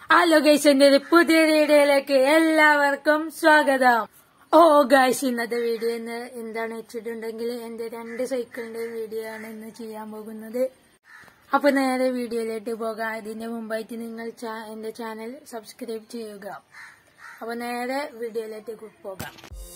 hello guys എന്റെ ഒരു പുതിയ വീഡിയോയിലേക്ക് എല്ലാവർക്കും സ്വാഗതം ഓ ഗൈസ് ഇന്നത്തെ വീഡിയോ ഇന്ന് എന്താണ് വെച്ചിട്ടുണ്ടെങ്കിൽ എന്റെ രണ്ട് സൈക്കിളിന്റെ വീഡിയോ ആണ് ഇന്ന് ചെയ്യാൻ പോകുന്നത് അപ്പൊ നേരെ വീഡിയോയിലേക്ക് പോകാം അതിന്റെ മുമ്പായിട്ട് നിങ്ങൾ ചാ- എന്റെ ചാനൽ സബ്സ്ക്രൈബ് ചെയ്യുക അപ്പൊ നേരെ വീഡിയോയിലേക്ക് പോകാം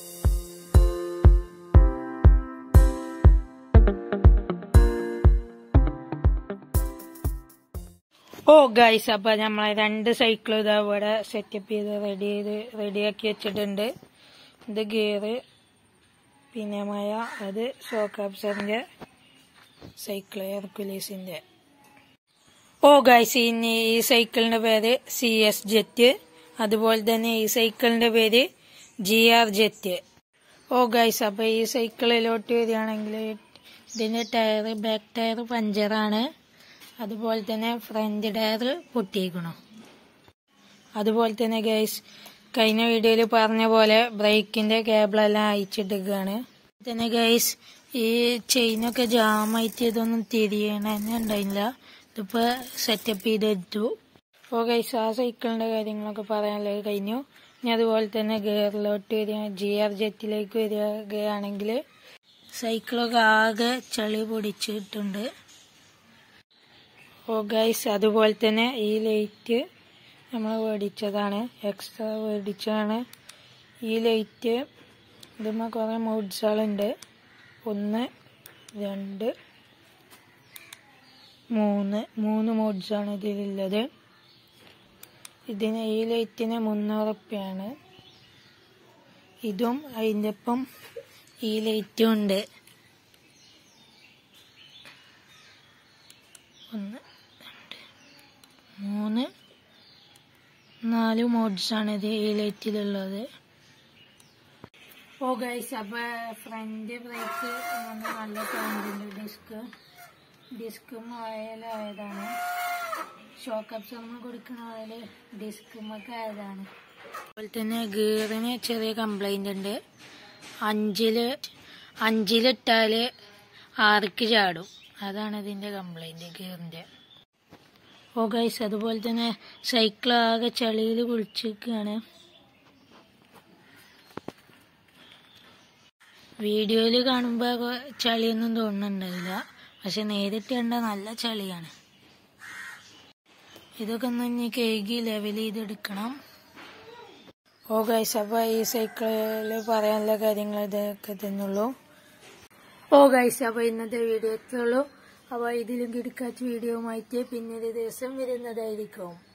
ഓ ഗൈസ് അപ്പൊ നമ്മളെ രണ്ട് സൈക്കിൾ ഇതാ ഇവിടെ സെറ്റപ്പ് ചെയ്ത് റെഡി ചെയ്ത് റെഡിയാക്കി വെച്ചിട്ടുണ്ട് ഇത് ഗിയറ് പിന്നെ മഴ അത് ഷോക്കാപ്സറിന്റെ സൈക്കിൾ ഹെർക്കുലീസിന്റെ ഓ ഗൈസ് ഇനി ഈ സൈക്കിളിന്റെ പേര് സി എസ് ജെറ്റ് അതുപോലെ തന്നെ ഈ സൈക്കിളിന്റെ പേര് ജി ആർ ജെറ്റ് ഓ ഗൈസ് അപ്പൊ ഈ സൈക്കിളിലോട്ട് വരികയാണെങ്കിൽ ഇതിന്റെ ടയർ ബാക്ക് ടയർ പഞ്ചറാണ് അതുപോലെ തന്നെ ഫ്രണ്ട് ടയർ പൊട്ടിയിരിക്കണു അതുപോലെ തന്നെ ഗൈസ് കഴിഞ്ഞ വീഡിയോയിൽ പറഞ്ഞ പോലെ ബ്രേക്കിന്റെ കേബിളെല്ലാം അയച്ചിട്ടിരിക്കുകയാണ് തന്നെ ഗൈസ് ഈ ചെയിനൊക്കെ ജാമായിട്ട് ഇതൊന്നും തിരിയണ തന്നെ ഉണ്ടായില്ല ഇതിപ്പോ സെറ്റപ്പ് ചെയ്തെടുത്തു ഓ ഗൈസ് ആ സൈക്കിളിന്റെ കാര്യങ്ങളൊക്കെ പറയാനുള്ളത് കഴിഞ്ഞു ഇനി അതുപോലെ തന്നെ ഗിയറിലോട്ട് വരിക ജി ആർ ജെറ്റിലേക്ക് വരികയാണെങ്കിൽ സൈക്കിളൊക്കെ ആകെ ചളി പൊടിച്ചിട്ടുണ്ട് ഓ ഗൈസ് അതുപോലെ തന്നെ ഈ ലൈറ്റ് നമ്മൾ മേടിച്ചതാണ് എക്സ്ട്രാ മേടിച്ചതാണ് ഈ ലൈറ്റ് ഇതുമ്മ കുറേ മോഡ്സുകളുണ്ട് ഒന്ന് രണ്ട് മൂന്ന് മൂന്ന് മോഡ്സാണ് ഇതിലുള്ളത് ഇതിന് ഈ ലൈറ്റിന് മുന്നൂറ് റുപ്യാണ് ഇതും അതിൻ്റെ ഒപ്പം ഈ ലൈറ്റും ഉണ്ട് ഒന്ന് രണ്ട് മൂന്ന് നാല് മോഡ്സാണ് ഇത് ഈ ലൈറ്റിലുള്ളത് ഓ ഗൈസ് അപ്പൊ ഫ്രണ്ട് ബ്രേക്ക് നല്ല സൗണ്ടുണ്ട് ഡിസ്ക് ഡിസ്കും ഓയിലായതാണ് ഷോക്ക് അബ്സോർമർ കൊടുക്കണ ഓയിൽ ഡിസ്കുമൊക്കെ ആയതാണ് അതുപോലെ തന്നെ ഗിയറിന് ചെറിയ കംപ്ലൈന്റ് ഉണ്ട് അഞ്ചില് അഞ്ചിലിട്ടാല് ആർക്ക് ചാടും അതാണ് ഇതിന്റെ കംപ്ലൈന്റ് ഗിയറിന്റെ ഓ ഗൈസ് അതുപോലെ തന്നെ സൈക്കിൾ ആകെ ചളിയിൽ കുളിച്ചിരിക്കുകയാണ് വീഡിയോയിൽ കാണുമ്പോൾ ചളിയൊന്നും തോന്നുന്നുണ്ടാവില്ല പക്ഷെ നേരിട്ട് കണ്ട നല്ല ചളിയാണ് ഇതൊക്കെ ഒന്ന് ഇനി കഴുകി ലെവൽ ചെയ്തെടുക്കണം ഓ ഗൈസ് അപ്പൊ ഈ സൈക്കിളിൽ പറയാനുള്ള കാര്യങ്ങൾ ഇതൊക്കെ തന്നെയുള്ളൂ ഓ ഗൈസ് അപ്പൊ ഇന്നത്തെ വീഡിയോ എത്തുള്ളൂ അപ്പൊ ഇതിലും കിടക്കാച്ച വീഡിയോ ആയിട്ട് പിന്നൊരു ദിവസം വരുന്നതായിരിക്കും